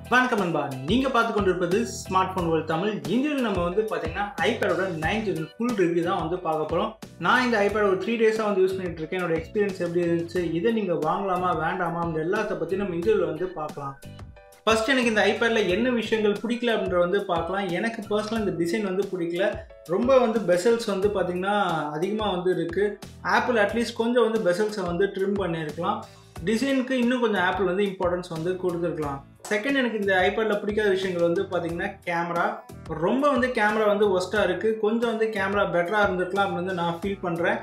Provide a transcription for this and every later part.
வணக்கம் நண்பா நீங்க பார்த்து கொண்டிருப்பது ஸ்மார்ட் ஃபோன் வேர்ல்ட் தமிழ் இந்தியாவில் நம்ம வந்து பார்த்தீங்கன்னா ஐபேடோட நைன் ஜென் ஃபுல் ரிவ்யூ தான் வந்து பார்க்க போகிறோம் நான் இந்த ஐபேட் ஒரு த்ரீ டேஸாக வந்து யூஸ் பண்ணிட்டு இருக்கேன் என்னோட எக்ஸ்பீரியன்ஸ் எப்படி இருந்துச்சு இதை நீங்கள் வாங்கலாமா வேண்டாமா அந்த எல்லாத்த பற்றி நம்ம இந்தியாவில் வந்து பார்க்கலாம் ஃபர்ஸ்ட் எனக்கு இந்த ஐபேடில் என்ன விஷயங்கள் பிடிக்கல அப்படின்ற வந்து பார்க்கலாம் எனக்கு பர்சனலாக இந்த டிசைன் வந்து பிடிக்கல ரொம்ப வந்து பெசல்ஸ் வந்து பார்த்திங்கன்னா அதிகமாக வந்து இருக்குது ஆப்பிள் அட்லீஸ்ட் கொஞ்சம் வந்து பெசல்ஸை வந்து ட்ரிம் பண்ணியிருக்கலாம் டிசைனுக்கு இன்னும் கொஞ்சம் ஆப்பிள் வந்து இம்பார்ட்டன்ஸ் வந்து கொடுத்துருக்கலாம் செகண்ட் எனக்கு இந்த ஐபேடில் பிடிக்காத விஷயங்கள் வந்து பார்த்திங்கன்னா கேமரா ரொம்ப வந்து கேமரா வந்து ஒஸ்ட்டாக இருக்குது கொஞ்சம் வந்து கேமரா பெட்டராக இருந்திருக்கலாம் அப்படின்னு வந்து நான் ஃபீல் பண்ணுறேன்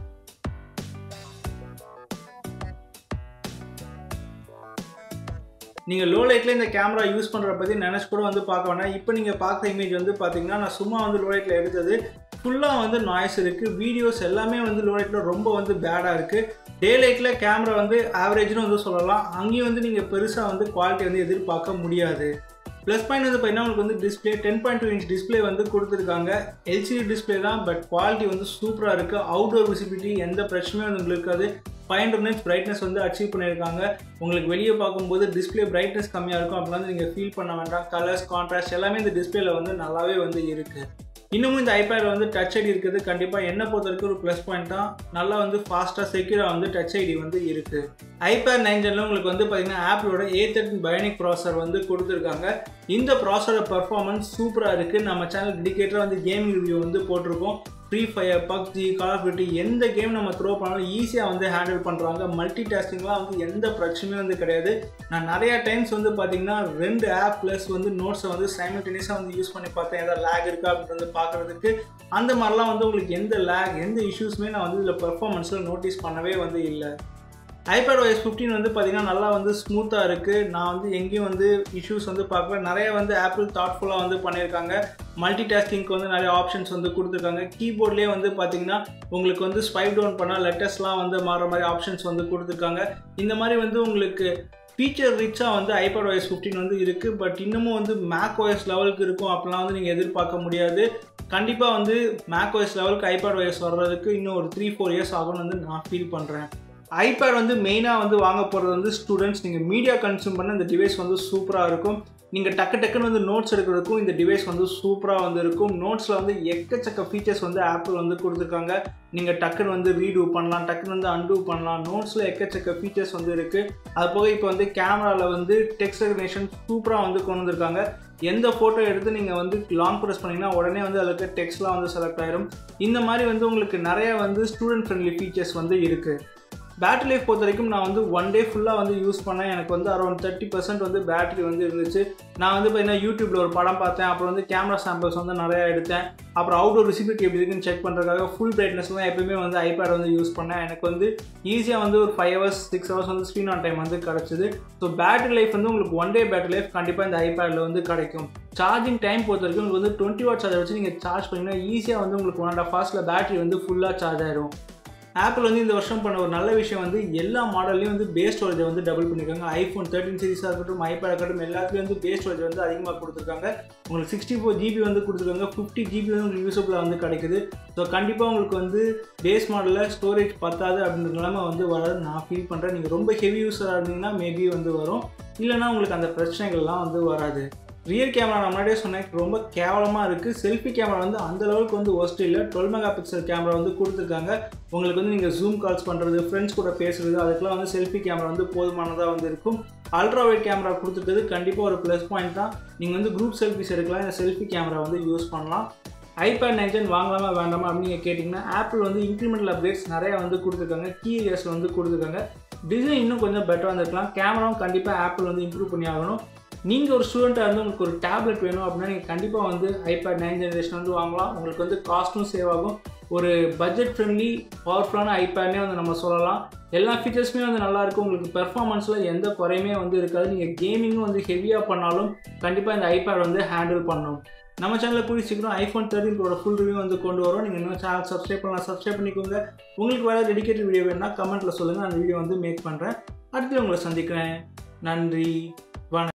நீங்கள் லோ லைட்டில் இந்த கேமரா யூஸ் பண்ணுற பற்றி நினச்சி கூட வந்து பார்க்க வேண்டாம் இப்போ நீங்கள் பார்க்குற இமேஜ் வந்து பார்த்தீங்கன்னா நான் சும்மா வந்து லோ லைட்டில் எடுத்தது ஃபுல்லாக வந்து நாய்ஸ் இருக்குது வீடியோஸ் எல்லாமே வந்து லோ லைட்டில் ரொம்ப வந்து பேடாக இருக்குது டே லைட்டில் கேமரா வந்து ஆவரேஜ்னு வந்து சொல்லலாம் அங்கேயும் வந்து நீங்கள் பெருசாக வந்து குவாலிட்டி வந்து எதிர்பார்க்க முடியாது ப்ளஸ் பாயிண்ட் வந்து பார்த்தீங்கன்னா உங்களுக்கு வந்து display ten point two inch display வந்து கொடுத்துருக்காங்க எல்சிடி டிஸ்பிளே தான் பட் குவாலிட்டி வந்து சூப்பராக இருக்குது அவுட்டோர் விசிபிலிட்டி எந்த பிரச்சனையும் வந்து உங்களுக்கு இருக்காது ஃபைவ் ஹண்ட்ரட் நிட்ஸ் பிரைட்னஸ் வந்து அச்சீவ் பண்ணியிருக்காங்க உங்களுக்கு வெளியே பார்க்கும்போது டிஸ்பிளே பிரைட்னஸ் கம்மியாக இருக்கும் அப்படிலாம் வந்து நீங்கள் ஃபீல் பண்ண வேண்டாம் கலர்ஸ் கான்ட்ராஸ்ட் எல்லாமே இந்த டிஸ்பிளேல வந்து நல்லாவே வந்து இருக்குது இன்னமும் இந்த ஐபேடில் வந்து டச் ஐடி இருக்குது கண்டிப்பாக என்ன பொறுத்த வரைக்கும் ஒரு ப்ளஸ் பாயிண்ட் தான் நல்லா வந்து ஃபாஸ்ட்டாக செக்யூராக வந்து டச் ஐடி வந்து இருக்குது ஐபேட் நைன் ஜெனில் உங்களுக்கு வந்து பார்த்தீங்கன்னா ஆப்பிளோட ஏ தேர்ட்டின் பயோனிக் ப்ராசர் வந்து கொடுத்துருக்காங்க இந்த ப்ராசரோட பர்ஃபார்மன்ஸ் சூப்பராக இருக்குது நம்ம சேனல் டெடிக்கேட்டராக வந்து கேமிங் ரிவ்யூ வந்து போட்டிருக்கோம் Free Fire PUBG Call of Duty எந்த கேம் நம்ம த்ரோ பண்ணாலும் ஈஸியாக வந்து ஹேண்டில் பண்ணுறாங்க மல்டி டாஸ்கிங்லாம் வந்து எந்த பிரச்சனையும் வந்து கிடையாது நான் நிறையா டைம்ஸ் வந்து பார்த்தீங்கன்னா ரெண்டு ஆப் ப்ளஸ் வந்து நோட்ஸை வந்து சைமல்டேனியஸாக வந்து யூஸ் பண்ணி பார்த்தேன் ஏதாவது லேக் இருக்கா அப்படின்றது பார்க்குறதுக்கு அந்த மாதிரிலாம் வந்து உங்களுக்கு எந்த லேக் எந்த இஷ்யூஸுமே நான் வந்து இதில் பெர்ஃபார்மன்ஸில் நோட்டீஸ் பண்ணவே வந்து இல்லை ஐபேட் ஒய்ஸ் ஃபிஃப்டீன் வந்து பார்த்திங்கன்னா நல்லா வந்து ஸ்மூத்தாக இருக்குது நான் வந்து எங்கேயும் வந்து இஷ்யூஸ் வந்து பார்க்கல நிறைய வந்து ஆப்பிள் தாட்ஃபுல்லாக வந்து பண்ணியிருக்காங்க மல்டி டாஸ்கிங்க்கு வந்து நிறைய ஆப்ஷன்ஸ் வந்து கொடுத்துருக்காங்க கீபோர்ட்லேயே வந்து பார்த்திங்கன்னா உங்களுக்கு வந்து ஸ்வைப் டவுன் பண்ணால் லெட்டர்ஸ்லாம் வந்து மாற மாதிரி ஆப்ஷன்ஸ் வந்து கொடுத்துருக்காங்க இந்த மாதிரி வந்து உங்களுக்கு ஃபீச்சர் ரிச்சாக வந்து ஐபேட் ஒய்ஸ் ஃபிஃப்டீன் வந்து இருக்குது பட் இன்னமும் வந்து மேக் ஒய்ஸ் லெவலுக்கு இருக்கும் அப்படிலாம் வந்து நீங்கள் எதிர்பார்க்க முடியாது கண்டிப்பாக வந்து மேக் ஒய்ஸ் லெவலுக்கு ஐபேட் ஒய்ஸ் வர்றதுக்கு இன்னும் ஒரு த்ரீ ஃபோர் இயர்ஸ் ஆகும்னு வந்து நான் ஃபீல் பண்ணுறேன் ஐபேட் வந்து மெயினாக வந்து வாங்க போகிறது வந்து ஸ்டூடெண்ட்ஸ் நீங்கள் மீடியா கன்சியூம் பண்ண இந்த டிவைஸ் வந்து சூப்பராக இருக்கும் நீங்கள் டக்கு டக்குன்னு வந்து நோட்ஸ் எடுக்கிறதுக்கும் இந்த டிவைஸ் வந்து சூப்பராக வந்து இருக்கும் நோட்ஸில் வந்து எக்கச்சக்க ஃபீச்சர்ஸ் வந்து ஆப்பிள் வந்து கொடுத்துருக்காங்க நீங்கள் டக்குன்னு வந்து ரீடூ பண்ணலாம் டக்குன்னு வந்து அன்டூ பண்ணலாம் நோட்ஸில் எக்கச்சக்க ஃபீச்சர்ஸ் வந்து இருக்குது அது போக இப்போ வந்து கேமராவில் வந்து டெக்ஸ்ட் ரெகனேஷன் சூப்பராக வந்து கொண்டு வந்திருக்காங்க எந்த ஃபோட்டோ எடுத்து நீங்கள் வந்து லாங் ப்ரெஸ் பண்ணிங்கன்னா உடனே வந்து அதில் டெக்ஸ்ட்லாம் வந்து செலக்ட் ஆயிரும் இந்த மாதிரி வந்து உங்களுக்கு நிறைய வந்து ஸ்டூடெண்ட் ஃப்ரெண்ட்லி ஃபீச்சர்ஸ் வந்து இருக்குது பேட்டரி லைஃப் பொறுத்த வரைக்கும் நான் வந்து ஒன் டே ஃபுல்லாக வந்து யூஸ் பண்ணேன் எனக்கு வந்து அரௌண்ட் தேர்ட்டி பர்சன்ட் வந்து பேட்டரி வந்து இருந்துச்சு நான் வந்து பார்த்தீங்கன்னா யூடியூப்பில் ஒரு படம் பார்த்தேன் அப்புறம் வந்து கேமரா சாம்பிள்ஸ் வந்து நிறையா எடுத்தேன் அப்புறம் அவுட்டோர் விசிபிலிட்டி எப்படி இருக்குன்னு செக் பண்ணுறதுக்காக ஃபுல் பிரைட்னஸ் தான் எப்பயுமே வந்து ஐபேட் வந்து யூஸ் பண்ணேன் எனக்கு வந்து ஈஸியாக வந்து ஒரு ஃபைவ் ஹவர்ஸ் சிக்ஸ் ஹவர்ஸ் வந்து ஸ்க்ரீன் ஆன் டைம் வந்து கிடச்சிது ஸோ பேட்டரி லைஃப் வந்து உங்களுக்கு ஒன் டே பேட்டரி லைஃப் கண்டிப்பாக இந்த ஐபேடில் வந்து கிடைக்கும் சார்ஜிங் டைம் பொறுத்த வரைக்கும் உங்களுக்கு வந்து டுவெண்ட்டி வாட் சார்ஜர் வச்சு நீங்கள் சார்ஜ் பண்ணிங்கன்னா ஈஸியாக வந்து உங்களுக்கு ஒன் அண்ட் ஆஃப் ஹவர்ஸில் பேட்டரி வந்து ஃபுல்லாக சார்ஜ் ஆயிரும் ஆப்பிள் வந்து இந்த வருஷம் பண்ண ஒரு நல்ல விஷயம் வந்து எல்லா மாடல்லையும் வந்து பேஸ் ஸ்டோரேஜை வந்து டபுள் பண்ணியிருக்காங்க ஐஃபோன் தேர்ட்டின் சீரிஸாக இருக்கட்டும் ஐபேட் இருக்கட்டும் எல்லாத்துலேயும் வந்து பேஸ் ஸ்டோரேஜ் வந்து அதிகமாக கொடுத்துருக்காங்க உங்களுக்கு சிக்ஸ்டி ஃபோர் ஜிபி வந்து கொடுத்துருக்காங்க ஃபிஃப்டி ஜிபி வந்து உங்களுக்கு யூஸபிளாக வந்து கிடைக்குது ஸோ கண்டிப்பாக உங்களுக்கு வந்து பேஸ் மாடலில் ஸ்டோரேஜ் பத்தாது அப்படின்ற நிலைமை வந்து வராது நான் ஃபீல் பண்ணுறேன் நீங்கள் ரொம்ப ஹெவி யூஸராக இருந்தீங்கன்னா மேபி வந்து வரும் இல்லைனா உங்களுக்கு அந்த பிரச்சனைகள்லாம் வந்து வராது ரியர் கேமரா நான் முன்னாடியே சொன்னேன் ரொம்ப கேவலமாக இருக்குது செல்ஃபி கேமரா வந்து அந்த அளவுக்கு வந்து ஒஸ்ட் இல்லை டுவெல் மெகா பிக்சல் கேமரா வந்து கொடுத்துருக்காங்க உங்களுக்கு வந்து நீங்கள் ஜூம் கால்ஸ் பண்ணுறது ஃப்ரெண்ட்ஸ் கூட பேசுகிறது அதுக்கெலாம் வந்து செல்ஃபி கேமரா வந்து போதுமானதாக வந்து இருக்கும் அல்ட்ரா வைட் கேமரா கொடுத்துருக்கிறது கண்டிப்பாக ஒரு ப்ளஸ் பாயிண்ட் தான் நீங்கள் வந்து குரூப் செல்ஃபிஸ் எடுக்கலாம் இந்த செல்ஃபி கேமரா வந்து யூஸ் பண்ணலாம் ஐபேட் நைன்ஜன் வாங்கலாமா வேண்டாமா அப்படின்னு நீங்கள் கேட்டிங்கன்னா ஆப்பிள் வந்து இன்க்ரிமெண்டல் அப்டேட்ஸ் நிறையா வந்து கொடுத்துருக்காங்க கீ ஏரியாஸில் வந்து கொடுத்துருக்காங்க டிசைன் இன்னும் கொஞ்சம் பெட்டராக இருந்திருக்கலாம் கேமராவும் கண்டிப்பாக ஆப்பிள் வந்து இம்ப்ரூவ் பண்ணி ஆகணும் நீங்கள் ஒரு ஸ்டூடெண்ட்டாக இருந்து உங்களுக்கு ஒரு டேப்லெட் வேணும் அப்படின்னா நீங்கள் கண்டிப்பாக வந்து ஐபேட் நைன் ஜென்ரேஷன் வந்து வாங்கலாம் உங்களுக்கு வந்து காஸ்ட்டும் சேவ் ஆகும் ஒரு பட்ஜெட் ஃப்ரெண்ட்லி பவர்ஃபுல்லான ஐபேட்னே வந்து நம்ம சொல்லலாம் எல்லா ஃபீச்சர்ஸுமே வந்து நல்லாயிருக்கும் உங்களுக்கு பெர்ஃபார்மன்ஸில் எந்த குறையுமே வந்து இருக்காது நீங்கள் கேமிங்கும் வந்து ஹெவியாக பண்ணாலும் கண்டிப்பாக இந்த ஐபேட் வந்து ஹேண்டில் பண்ணணும் நம்ம சேனலில் கூடி சீக்கிரம் ஐஃபோன் தேர்ட்டினோட ஃபுல் ரிவ்யூ வந்து கொண்டு வரோம் நீங்கள் இன்னும் சேனல் சப்ஸ்கிரைப் பண்ணலாம் சப்ஸ்கிரைப் பண்ணிக்கோங்க உங்களுக்கு வேறு டெடிக்கேட்டட் வீடியோ வேணும்னா கமெண்ட்டில் சொல்லுங்கள் அந்த வீடியோ வந்து மேக் பண்ணுறேன் அடுத்து உங்களை சந்திக்கிறேன் நன்றி